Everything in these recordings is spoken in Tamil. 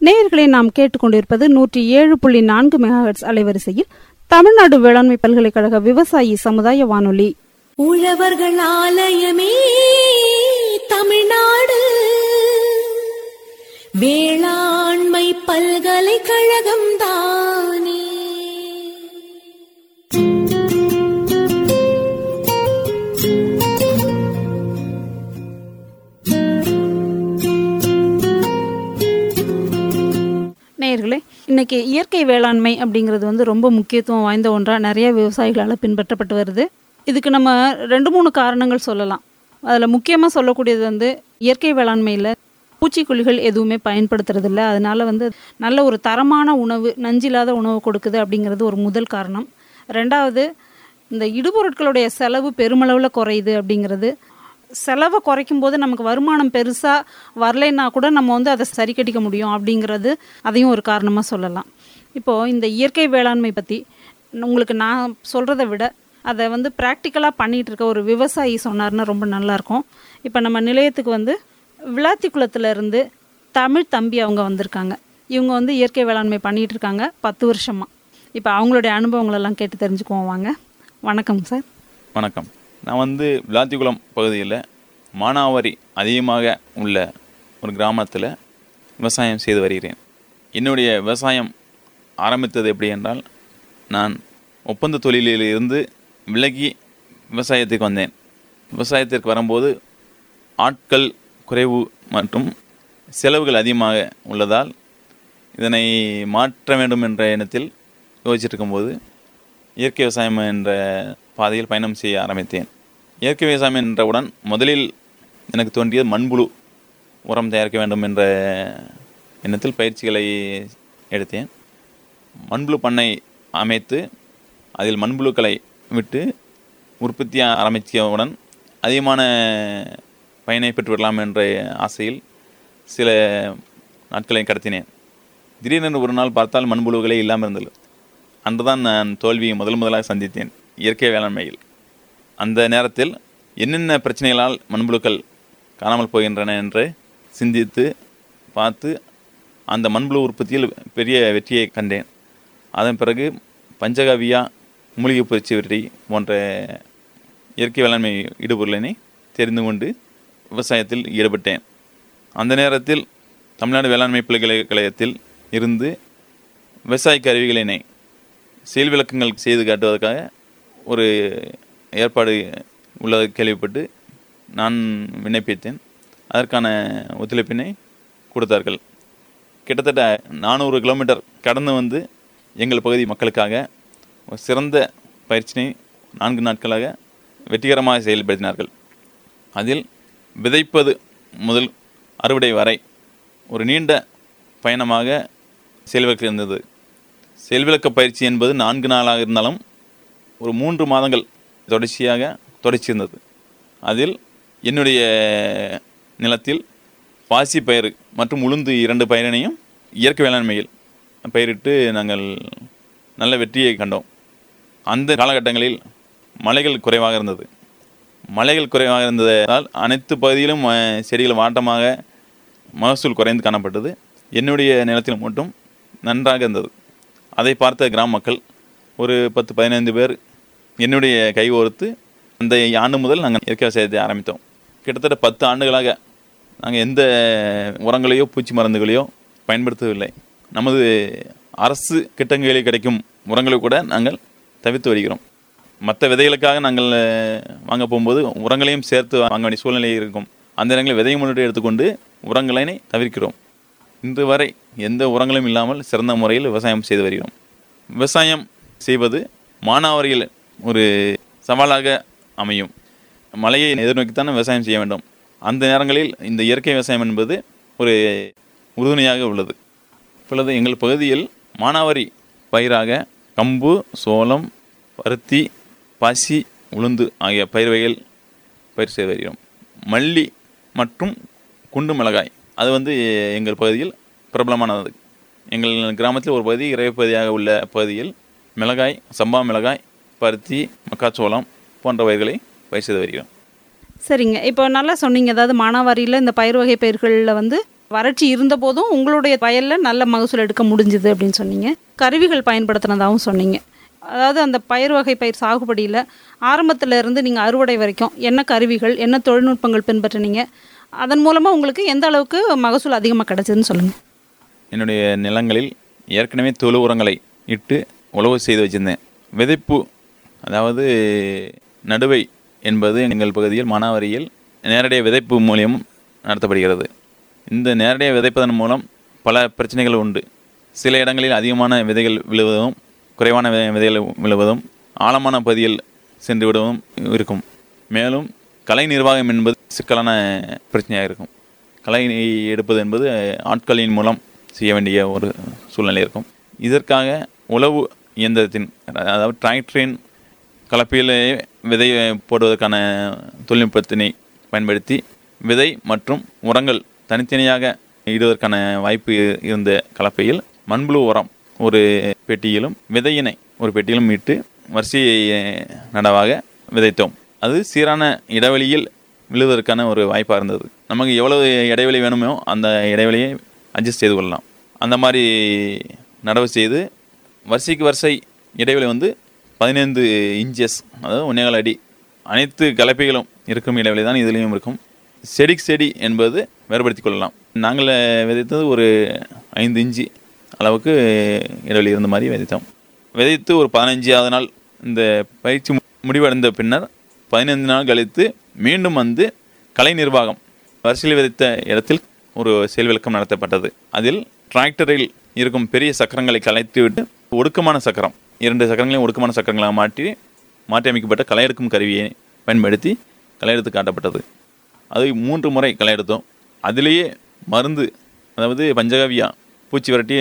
நேயர்களை நாம் கேட்டுக்கொண்டிருப்பது நூற்றி ஏழு புள்ளி நான்கு மெகாஹெட்ஸ் அலைவரிசையில் தமிழ்நாடு வேளாண்மை பல்கலைக்கழக விவசாயி சமுதாய வானொலி உழவர்கள் ஆலயமே தமிழ்நாடு வேளாண்மை பல்கலைக்கழகம் தானே நேயர்களே இன்னைக்கு இயற்கை வேளாண்மை அப்படிங்கிறது வந்து ரொம்ப முக்கியத்துவம் வாய்ந்த ஒன்றா நிறைய விவசாயிகளால் பின்பற்றப்பட்டு வருது இதுக்கு நம்ம ரெண்டு மூணு காரணங்கள் சொல்லலாம் அதில் முக்கியமாக சொல்லக்கூடியது வந்து இயற்கை வேளாண்மையில் பூச்சிக்கொல்லிகள் எதுவுமே பயன்படுத்துறதில்ல அதனால வந்து நல்ல ஒரு தரமான உணவு நஞ்சில்லாத உணவு கொடுக்குது அப்படிங்கிறது ஒரு முதல் காரணம் ரெண்டாவது இந்த இடுபொருட்களுடைய செலவு பெருமளவில் குறையுது அப்படிங்கிறது செலவை குறைக்கும் போது நமக்கு வருமானம் பெருசாக வரலைன்னா கூட நம்ம வந்து அதை சரி கட்டிக்க முடியும் அப்படிங்கிறது அதையும் ஒரு காரணமாக சொல்லலாம் இப்போது இந்த இயற்கை வேளாண்மை பற்றி உங்களுக்கு நான் சொல்கிறத விட அதை வந்து ப்ராக்டிக்கலாக பண்ணிகிட்டு இருக்க ஒரு விவசாயி சொன்னார்னா ரொம்ப நல்லாயிருக்கும் இப்போ நம்ம நிலையத்துக்கு வந்து விளாத்திக்குளத்துல இருந்து தமிழ் தம்பி அவங்க வந்திருக்காங்க இவங்க வந்து இயற்கை வேளாண்மை பண்ணிகிட்டு இருக்காங்க பத்து வருஷமாக இப்போ அவங்களுடைய அனுபவங்களெல்லாம் கேட்டு தெரிஞ்சுக்குவோம் வாங்க வணக்கம் சார் வணக்கம் நான் வந்து விளாத்திக்குளம் பகுதியில் மானாவாரி அதிகமாக உள்ள ஒரு கிராமத்தில் விவசாயம் செய்து வருகிறேன் என்னுடைய விவசாயம் ஆரம்பித்தது எப்படி என்றால் நான் ஒப்பந்த தொழிலில் இருந்து விலகி விவசாயத்துக்கு வந்தேன் விவசாயத்திற்கு வரும்போது ஆட்கள் குறைவு மற்றும் செலவுகள் அதிகமாக உள்ளதால் இதனை மாற்ற வேண்டும் என்ற எண்ணத்தில் யோசிச்சுட்டு இருக்கும்போது இயற்கை விவசாயம் என்ற பாதையில் பயணம் செய்ய ஆரம்பித்தேன் இயற்கை விவசாயம் என்றவுடன் முதலில் எனக்கு தோன்றியது மண்புழு உரம் தயாரிக்க வேண்டும் என்ற எண்ணத்தில் பயிற்சிகளை எடுத்தேன் மண்புழு பண்ணை அமைத்து அதில் மண்புழுக்களை விட்டு உற்பத்தி ஆரம்பித்தவுடன் அதிகமான பயனை பெற்றுவிடலாம் என்ற ஆசையில் சில நாட்களை கடத்தினேன் திடீரென்று ஒரு நாள் பார்த்தால் மண்புழுகளே இல்லாமல் இருந்தது அன்றுதான் நான் தோல்வியை முதல் முதலாக சந்தித்தேன் இயற்கை வேளாண்மையில் அந்த நேரத்தில் என்னென்ன பிரச்சனைகளால் மண்புழுக்கள் காணாமல் போகின்றன என்று சிந்தித்து பார்த்து அந்த மண்புழு உற்பத்தியில் பெரிய வெற்றியை கண்டேன் அதன் பிறகு பஞ்சகவியா மூலிகை பூச்சி வெற்றி போன்ற இயற்கை வேளாண்மை ஈடுபொருளினை தெரிந்து கொண்டு விவசாயத்தில் ஈடுபட்டேன் அந்த நேரத்தில் தமிழ்நாடு வேளாண்மை பல்கலைக்கழகத்தில் இருந்து விவசாய கருவிகளினை செயல் விளக்கங்கள் செய்து காட்டுவதற்காக ஒரு ஏற்பாடு உள்ளதை கேள்விப்பட்டு நான் விண்ணப்பித்தேன் அதற்கான ஒத்துழைப்பினை கொடுத்தார்கள் கிட்டத்தட்ட நானூறு கிலோமீட்டர் கடந்து வந்து எங்கள் பகுதி மக்களுக்காக ஒரு சிறந்த பயிற்சினை நான்கு நாட்களாக வெற்றிகரமாக செயல்படுத்தினார்கள் அதில் விதைப்பது முதல் அறுவடை வரை ஒரு நீண்ட பயணமாக செயல்விளக்கு இருந்தது செயல்விளக்க பயிற்சி என்பது நான்கு நாளாக இருந்தாலும் ஒரு மூன்று மாதங்கள் தொடர்ச்சியாக தொடர்ச்சி இருந்தது அதில் என்னுடைய நிலத்தில் பாசி பயிர் மற்றும் உளுந்து இரண்டு பயிரினையும் இயற்கை வேளாண்மையில் பயிரிட்டு நாங்கள் நல்ல வெற்றியை கண்டோம் அந்த காலகட்டங்களில் மழைகள் குறைவாக இருந்தது மழைகள் குறைவாக இருந்ததால் அனைத்து பகுதியிலும் அஹ், செடிகள் வாட்டமாக மகசூல் குறைந்து காணப்பட்டது என்னுடைய நிலத்தில் மட்டும் நன்றாக இருந்தது அதை பார்த்த கிராம மக்கள் ஒரு பத்து பதினைந்து பேர் என்னுடைய கை ஓர்த்து அந்த ஆண்டு முதல் நாங்கள் இயற்கை விவசாயத்தை ஆரம்பித்தோம் கிட்டத்தட்ட பத்து ஆண்டுகளாக நாங்கள் எந்த உரங்களையோ பூச்சி மருந்துகளையோ பயன்படுத்தவில்லை நமது அரசு திட்டங்களில் கிடைக்கும் உரங்களை கூட நாங்கள் தவிர்த்து வருகிறோம் மற்ற விதைகளுக்காக நாங்கள் அஹ், வாங்க போகும்போது உரங்களையும் சேர்த்து வாங்க வேண்டிய சூழ்நிலை இருக்கும் அந்த நேரங்களில் விதையை முன்னிட்டு எடுத்துக்கொண்டு உரங்களை தவிர்க்கிறோம் இன்று வரை எந்த உரங்களும் இல்லாமல் சிறந்த முறையில் விவசாயம் செய்து வருகிறோம் விவசாயம் செய்வது மானாவாரியில் ஒரு சவாலாக அமையும் மழையை எதிர்நோக்கித்தானே விவசாயம் செய்ய வேண்டும் அந்த நேரங்களில் இந்த இயற்கை விவசாயம் என்பது ஒரு உறுதுணையாக உள்ளது இப்பொழுது எங்கள் பகுதியில் மானாவாரி பயிராக கம்பு சோளம் பருத்தி பாசி உளுந்து ஆகிய பயிர் வகைகள் பயிர் செய்து வருகிறோம் மல்லி மற்றும் குண்டு மிளகாய் அது வந்து எங்கள் பகுதியில் பிரபலமானது எங்கள் கிராமத்தில் ஒரு பகுதி இறைவு பகுதியாக உள்ள பகுதியில் மிளகாய் சம்பா மிளகாய் பருத்தி மக்காச்சோளம் போன்ற பயிர்களை பயிர் செய்து வருகிறோம் சரிங்க இப்போ நல்லா சொன்னீங்க அதாவது மானாவாரியில் இந்த பயிர் வகை பயிர்களில் வந்து வறட்சி இருந்த போதும் உங்களுடைய வயலில் நல்ல மகசூல் எடுக்க முடிஞ்சுது அப்படின்னு சொன்னீங்க கருவிகள் பயன்படுத்தினதாகவும் சொன்னீங்க அதாவது அந்த பயிர் வகை பயிர் சாகுபடியில் ஆரம்பத்துல இருந்து நீங்கள் அறுவடை வரைக்கும் என்ன கருவிகள் என்ன தொழில்நுட்பங்கள் பின்பற்றினீங்க அதன் மூலமாக உங்களுக்கு எந்த அளவுக்கு மகசூல் அதிகமாக கிடைச்சதுன்னு சொல்லுங்கள் என்னுடைய நிலங்களில் ஏற்கனவே தொழு உரங்களை இட்டு உழவு செய்து வச்சிருந்தேன் விதைப்பு அதாவது நடுவை என்பது எங்கள் பகுதியில் மானாவாரியில் நேரடியாக விதைப்பு மூலியம் நடத்தப்படுகிறது இந்த நேரடியாக விதைப்பதன் மூலம் பல பிரச்சனைகள் உண்டு சில இடங்களில் அதிகமான விதைகள் விழுவதும் குறைவான வி- விதைகள் விழுவதும் ஆழமான பகுதியில் சென்று விடுவதும் இருக்கும் மேலும் கலை நிர்வாகம் என்பது சிக்கலான பிரச்சனையாக இருக்கும் களை எடுப்பது என்பது ஆட்களின் மூலம் செய்ய வேண்டிய ஒரு சூழ்நிலை இருக்கும் இதற்காக உழவு இயந்திரத்தின் அதாவது டிராக்டரின் கலப்பையில் விதை போடுவதற்கான தொழில்நுட்பத்தினை பயன்படுத்தி விதை மற்றும் உரங்கள் தனித்தனியாக இடுவதற்கான வாய்ப்பு இருந்த கலப்பையில் மண்புழு உரம் ஒரு பெட்டியிலும் விதையினை ஒரு பெட்டியிலும் இட்டு வரிசை நடவாக விதைத்தோம் அது சீரான இடைவெளியில் விழுவதற்கான ஒரு வாய்ப்பாக இருந்தது நமக்கு எவ்வளவு இடைவெளி வேணுமோ அந்த இடைவெளியை அட்ஜஸ்ட் செய்து கொள்ளலாம் அந்த மாதிரி நடவு செய்து வரிசைக்கு வரிசை இடைவெளி வந்து பதினைந்து இன்ச்சஸ் அதாவது ஒன்னேகால் அடி அனைத்து கலப்பைகளும் இருக்கும் இடைவெளி தான் இதுலேயும் இருக்கும் செடிக்கு செடி என்பது வேறுபடுத்திக் கொள்ளலாம் நாங்கள் விதைத்தது ஒரு ஐந்து இன்ச்சு அளவுக்கு இடைவெளி இருந்த மாதிரி விதைத்தோம் விதைத்து ஒரு பதினஞ்சாவது நாள் இந்த பயிற்சி மு- முடிவடைந்த பின்னர் பதினைந்து நாள் கழித்து மீண்டும் வந்து கலை நிர்வாகம் வரிசையில் விதைத்த இடத்தில் ஒரு செயல் விளக்கம் நடத்தப்பட்டது அதில் டிராக்டரில் இருக்கும் பெரிய சக்கரங்களை கலைத்து விட்டு ஒடுக்கமான சக்கரம் இரண்டு சக்கரங்களையும் ஒடுக்கமான சக்கரங்களாக மாற்றி மாற்றி அமைக்கப்பட்ட களை எடுக்கும் கருவியை பயன்படுத்தி களை எடுத்து காட்டப்பட்டது அது மூன்று முறை களை எடுத்தோம் அதிலேயே மருந்து அதாவது பஞ்சகவியா பூச்சி விரட்டி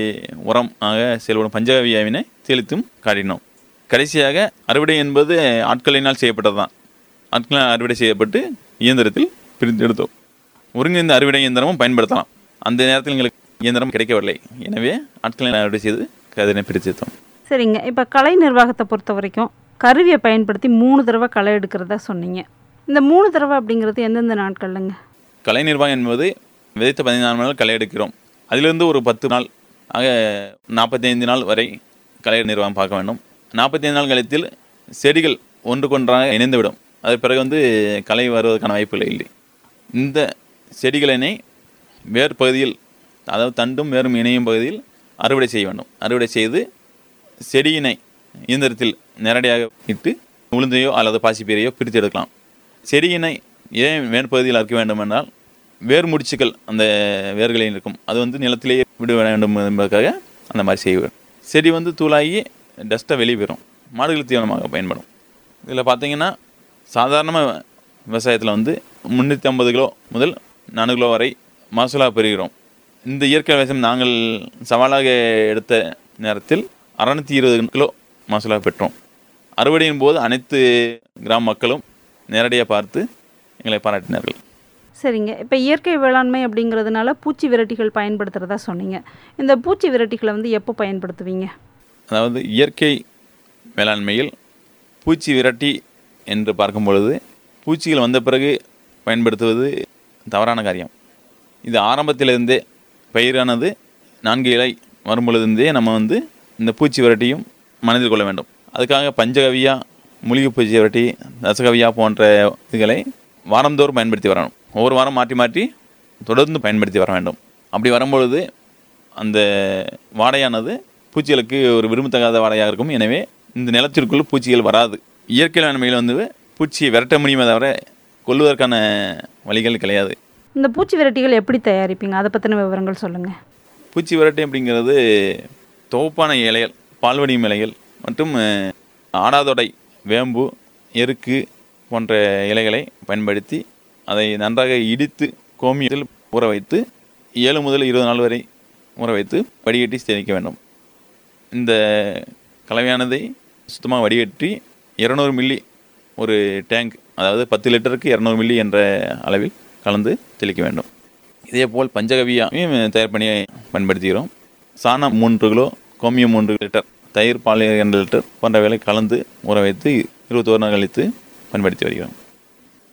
உரம் ஆக செயல்படும் பஞ்சகவியாவினை தெளித்தும் காட்டினோம் கடைசியாக அறுவடை என்பது ஆட்களினால் செய்யப்பட்டது தான் ஆட்களால் அறுவடை செய்யப்பட்டு இயந்திரத்தில் பிரித்து எடுத்தோம் ஒருங்கிணைந்த அறுவடை இயந்திரமும் பயன்படுத்தலாம் அந்த நேரத்தில் எங்களுக்கு இயந்திரம் கிடைக்கவில்லை எனவே ஆட்களினால் அறுவடை செய்து அதனை பிரித்தெடுத்தோம் சரிங்க இப்போ கலை நிர்வாகத்தை பொறுத்த வரைக்கும் கருவியை பயன்படுத்தி மூணு தடவை களை எடுக்கிறதா சொன்னீங்க இந்த மூணு தடவை அப்படிங்கிறது எந்தெந்த நாட்கள்லங்க கலை நிர்வாகம் என்பது விதைத்த பதினாலு நாள் களை எடுக்கிறோம் அதிலிருந்து ஒரு பத்து நாள் ஆக நாற்பத்தைந்து நாள் வரை கலை நிர்வாகம் பார்க்க வேண்டும் நாற்பத்தைந்து நாள் கழித்தில் செடிகள் ஒன்றுக்கொன்றாக இணைந்துவிடும் அதன் பிறகு வந்து களை வருவதற்கான வாய்ப்புகள் இல்லை இந்த செடிகளினை வேர் பகுதியில் அதாவது தண்டும் வேரும் இணையும் பகுதியில் அறுவடை செய்ய வேண்டும் அறுவடை செய்து செடியினை இயந்திரத்தில் நேரடியாக இட்டு உளுந்தையோ அல்லது பாசிப்பீரையோ பிரித்து எடுக்கலாம் செடியினை ஏன் வேர்பகுதியில் அறுக்க வேண்டும் என்றால் வேர் முடிச்சுக்கள் அந்த வேர்களில் இருக்கும் அது வந்து நிலத்திலேயே விட வேண்டும் என்பதற்காக அந்த மாதிரி செய்வேன் செடி வந்து தூளாகி டஸ்ட்டை வெளியே பெறும் மாடுகள் தீவனமாக பயன்படும் இதில் பார்த்தீங்கன்னா சாதாரண விவசாயத்தில் வந்து முந்நூற்றி ஐம்பது கிலோ முதல் நானூறு கிலோ வரை மகசூலாக பெறுகிறோம் இந்த இயற்கை விவசாயம் நாங்கள் சவாலாக எடுத்த நேரத்தில் அறநூற்றி இருபது கிலோ மகசூலாக பெற்றோம் அறுவடையின் போது அனைத்து கிராம மக்களும் நேரடியாக பார்த்து எங்களை பாராட்டினார்கள் சரிங்க இப்போ இயற்கை வேளாண்மை அப்படிங்கிறதுனால பூச்சி விரட்டிகள் பயன்படுத்துகிறதா சொன்னீங்க இந்த பூச்சி விரட்டிகளை வந்து எப்போ பயன்படுத்துவீங்க அதாவது இயற்கை வேளாண்மையில் பூச்சி விரட்டி என்று பார்க்கும் பொழுது பூச்சிகள் வந்த பிறகு பயன்படுத்துவது தவறான காரியம் இது ஆரம்பத்திலிருந்தே பயிரானது நான்கு இலை வரும் பொழுதுந்தே நம்ம வந்து இந்த பூச்சி விரட்டியும் மனதில் கொள்ள வேண்டும் அதுக்காக பஞ்சகவியா மூலிகை பூச்சி விரட்டி ரசகவியா போன்ற இதுகளை வாரந்தோறும் பயன்படுத்தி வரணும் ஒவ்வொரு வாரம் மாற்றி மாற்றி தொடர்ந்து பயன்படுத்தி வர வேண்டும் அப்படி வரும்பொழுது அந்த வாடையானது பூச்சிகளுக்கு ஒரு விரும்பத்தகாத வாடையாக இருக்கும் எனவே இந்த நிலத்திற்குள் பூச்சிகள் வராது இயற்கை வேளாண்மையில் வந்து பூச்சியை விரட்ட முடியுமே தவிர கொல்லுவதற்கான வழிகள் கிடையாது இந்த பூச்சி விரட்டிகள் எப்படி தயாரிப்பீங்க அதை பற்றின விவரங்கள் சொல்லுங்கள் பூச்சி விரட்டி அப்படிங்கிறது தொகுப்பான இலைகள் பால்வடியும் இலைகள் மற்றும் அஹ், ஆடாதொடை வேம்பு எருக்கு போன்ற இலைகளை பயன்படுத்தி அதை நன்றாக இடித்து கோமியத்தில் ஊற வைத்து ஏழு முதல் இருபது நாள் வரை ஊற வைத்து வடிகட்டி சேமிக்க வேண்டும் இந்த கலவையானதை சுத்தமாக வடிகட்டி இரநூறு மில்லி ஒரு டேங்க் அதாவது பத்து லிட்டருக்கு இரநூறு மில்லி என்ற அளவில் கலந்து தெளிக்க வேண்டும் இதே போல் பஞ்சகவியாவையும் தயார் பண்ணி பயன்படுத்துகிறோம் சாணம் மூன்று கிலோ கோமியம் மூன்று லிட்டர் தயிர் பால் இரண்டு லிட்டர் போன்றவைகளை கலந்து ஊற வைத்து இருபத்தோரு நாள் கழித்து பயன்படுத்தி வருகிறோம்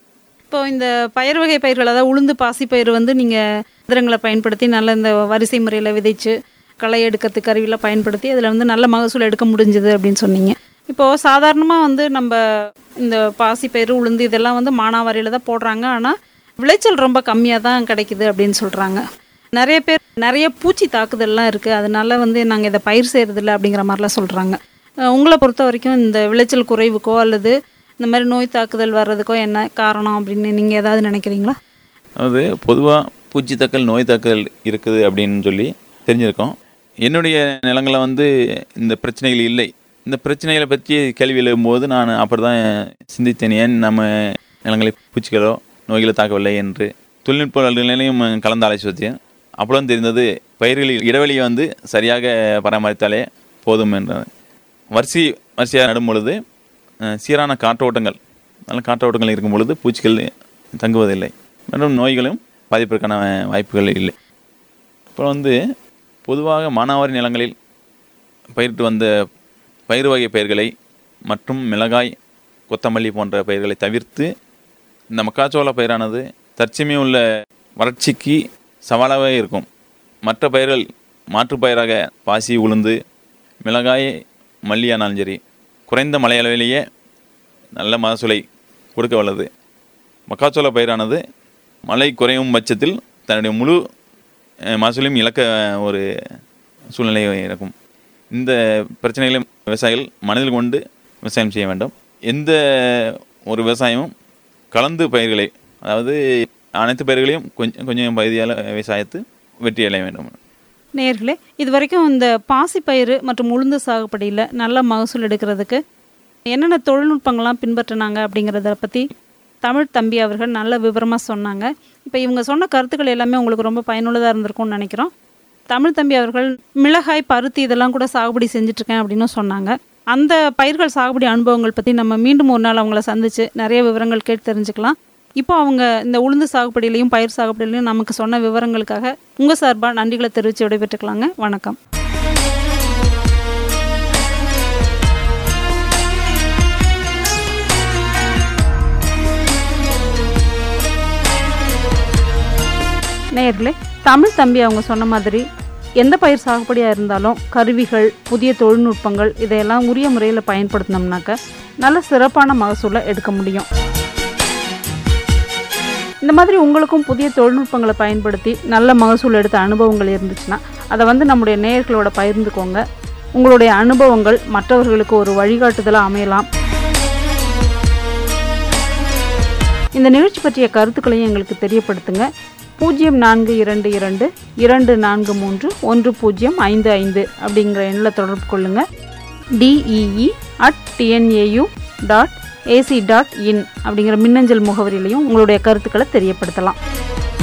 இப்போ இந்த பயிர் வகை பயிர்கள் அதாவது உளுந்து பாசி பயிர் வந்து நீங்கள் இயந்திரங்களை பயன்படுத்தி நல்ல இந்த வரிசை முறையில் விதைச்சு களை எடுக்கிறதுக்கு கருவியில் பயன்படுத்தி அதில் வந்து நல்ல மகசூல் எடுக்க முடிஞ்சுது அப்படின்னு சொன்னீங்க இப்போது சாதாரணமாக வந்து நம்ம இந்த பாசி பயிர் உளுந்து இதெல்லாம் வந்து மானாவாரியில் தான் போடுறாங்க ஆனால் விளைச்சல் ரொம்ப கம்மியாக தான் கிடைக்குது அப்படின்னு சொல்கிறாங்க நிறைய பேர் நிறைய பூச்சி தாக்குதல்லாம் இருக்குது அதனால வந்து நாங்கள் இதை பயிர் செய்கிறதில்ல அப்படிங்கிற மாதிரிலாம் சொல்கிறாங்க உங்களை பொறுத்த வரைக்கும் இந்த விளைச்சல் குறைவுக்கோ அல்லது இந்த மாதிரி நோய் தாக்குதல் வர்றதுக்கோ என்ன காரணம் அப்படின்னு நீங்கள் ஏதாவது நினைக்கிறீங்களா அதாவது பொதுவாக பூச்சி தாக்கல் நோய் தாக்கல் இருக்குது அப்படின்னு சொல்லி தெரிஞ்சிருக்கோம் என்னுடைய நிலங்களில் வந்து இந்த பிரச்சனைகள் இல்லை இந்த பிரச்சனைகளை பற்றி கேள்வி எழும்போது நான் அப்படி தான் சிந்தித்தேன் ஏன் நம்ம நிலங்களை பூச்சிகளோ நோய்களோ தாக்கவில்லை என்று தொழில்நுட்பங்களையும் கலந்து ஆலோசித்தேன் அப்பொழுது தெரிந்தது பயிர்களில் இடைவெளியை வந்து சரியாக பராமரித்தாலே போதும் என்ற வரிசை வரிசையாக நடும் பொழுது அஹ், சீரான காற்றோட்டங்கள் நல்ல காற்றோட்டங்கள் இருக்கும் பொழுது பூச்சிகள் தங்குவதில்லை மற்றும் நோய்களும் பாதிப்பதற்கான வாய்ப்புகள் இல்லை அப்புறம் வந்து பொதுவாக மானாவாரி நிலங்களில் பயிரிட்டு வந்த பயிர் வகை பயிர்களை மற்றும் மிளகாய் கொத்தமல்லி போன்ற பயிர்களை தவிர்த்து இந்த மக்காச்சோள பயிரானது தற்சமயம் உள்ள வறட்சிக்கு சவாலாகவே இருக்கும் மற்ற பயிர்கள் மாற்றுப் பயிராக பாசி உளுந்து மிளகாய் மல்லியானாலும் சரி குறைந்த மழை அளவிலேயே நல்ல மகசூலை கொடுக்க வல்லது மக்காச்சோள பயிரானது மழை குறையும் பட்சத்தில் தன்னுடைய முழு அஹ், மகசூலையும் இழக்க ஒரு சூழ்நிலை இருக்கும் இந்த பிரச்சனைகளையும் விவசாயிகள் மனதில் கொண்டு விவசாயம் செய்ய வேண்டும் எந்த ஒரு விவசாயமும் கலந்து பயிர்களை அதாவது அனைத்து பயிர்களையும் கொஞ்சம் கொஞ்சம் பகுதியால் விவசாயத்து வெற்றி அடைய வேண்டும் நேர்களே இது வரைக்கும் இந்த பாசிப்பயிறு மற்றும் உளுந்து சாகுபடியில் நல்ல மகசூல் எடுக்கிறதுக்கு என்னென்ன தொழில்நுட்பங்கள்லாம் பின்பற்றினாங்க அப்படிங்கிறத பற்றி தமிழ் தம்பி அவர்கள் நல்ல விவரமாக சொன்னாங்க இப்போ இவங்க சொன்ன கருத்துக்கள் எல்லாமே உங்களுக்கு ரொம்ப பயனுள்ளதாக இருந்திருக்கும்னு நினைக்கிறோம் தமிழ் தம்பி அவர்கள் மிளகாய் பருத்தி இதெல்லாம் கூட சாகுபடி செஞ்சுட்ருக்கேன் அப்படின்னு சொன்னாங்க அந்த பயிர்கள் சாகுபடி அனுபவங்கள் பற்றி நம்ம மீண்டும் ஒரு நாள் அவங்கள சந்தித்து நிறைய விவரங்கள் கேட்டு தெரிஞ்சுக்கலாம் இப்போ அவங்க இந்த உளுந்து சாகுபடியிலையும் பயிர் சாகுபடியிலையும் நமக்கு சொன்ன விவரங்களுக்காக உங்கள் சார்பாக நன்றிகளை தெரிவித்து விடைபெற்றுக்கலாங்க வணக்கம் நேயர்களே தமிழ் தம்பி அவங்க சொன்ன மாதிரி எந்த பயிர் சாகுபடியாக இருந்தாலும் கருவிகள் புதிய தொழில்நுட்பங்கள் இதையெல்லாம் உரிய முறையில் பயன்படுத்தினோம்னாக்க நல்ல சிறப்பான மகசூலை எடுக்க முடியும் இந்த மாதிரி உங்களுக்கும் புதிய தொழில்நுட்பங்களை பயன்படுத்தி நல்ல மகசூல் எடுத்த அனுபவங்கள் இருந்துச்சுன்னா அதை வந்து நம்முடைய நேயர்களோட பகிர்ந்துக்கோங்க உங்களுடைய அனுபவங்கள் மற்றவர்களுக்கு ஒரு வழிகாட்டுதலாக அமையலாம் இந்த நிகழ்ச்சி பற்றிய கருத்துக்களையும் எங்களுக்கு தெரியப்படுத்துங்க பூஜ்ஜியம் நான்கு இரண்டு இரண்டு இரண்டு நான்கு மூன்று ஒன்று பூஜ்ஜியம் ஐந்து ஐந்து அப்படிங்கிற எண்ணில் தொடர்பு கொள்ளுங்க DEE at TNAU dot AC dot in அப்படிங்கிற மின்னஞ்சல் முகவரியிலையும் உங்களுடைய கருத்துக்களை தெரியப்படுத்தலாம்